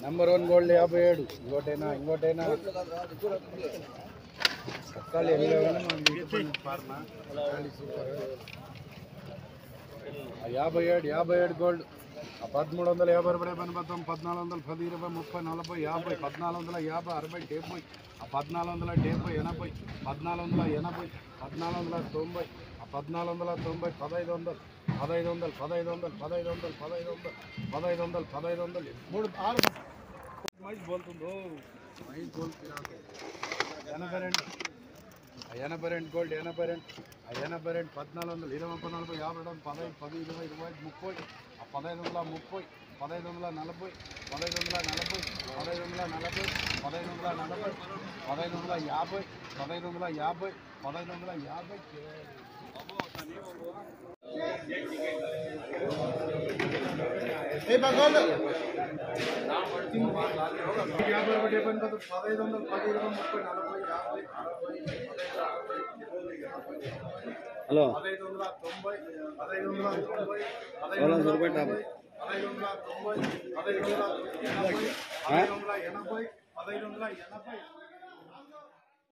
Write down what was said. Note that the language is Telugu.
నెంబర్ వన్ గోల్డ్ యాభై ఏడు ఇంకోటైనా ఇంకోటైనా ఒక్కళ్ళు ఎన్ని లేవని మనం తీసుకొని పారనా? ఒక్కళ్ళు సూపర్. ఆ యాభై ఏడు యాభై ఏడు గోల్డ్ ఆ పదమూడు వందల యాభై రూపాయలు పని పద్దాం పద్నాలుగు వందల పది ఇరవై ముప్పై నలభై యాభై పద్నాలుగు వందల యాభై అరవై డెబ్బై ఆ పద్నాలుగు వందల డెబ్బై ఎనభై పద్నాలుగు వందల ఎనభై పద్నాలుగు వందల తొంభై ఆ పద్నాలుగు వందల తొంభై పదహైదు వందలు పదహైదు వందలు పదహైదు వందలు పదహైదు వందలు పదహైదు వందలు పదహైదు వందలు పదహైదు వందలు మూడు ఆరు మైస్ బోల్తుందో మైస్ బోల్తుంది ఎనభై రెండు ఆ ఎనభై రెండు గోల్డ్ ఎనభై రెండు ఆ ఎనభై రెండు పద్నాలుగు వందలు ఇరవై ముప్పై నలభై యాభై రెండు పదహైదు పది ఇరవై ఇరవై ఐదు ముప్పై ఆ పదహైదు వందల ముప్పై పదహైదు వందల నలభై పదహైదు వందల నలభై పదహైదు వందల నలభై పదహైదు వందల నలభై పదహైదు వందల యాభై పదహైదు వందల యాభై పదహైదు వందల యాభై యాభై ఒకటి డెబ్బై ఎనిమిది పదహైదు వందలు పది ఇరవై ముప్పై నలభై యాభై అరవై హలో పదహైదు వందల తొంభై పదహైదు వందల తొంభై పదహైదు వందల తొంభై పదహైదు వందల తొంభై పదహైదు వందల ఎనభై పదహైదు వందల ఎనభై పదహైదు వందల ఎనభై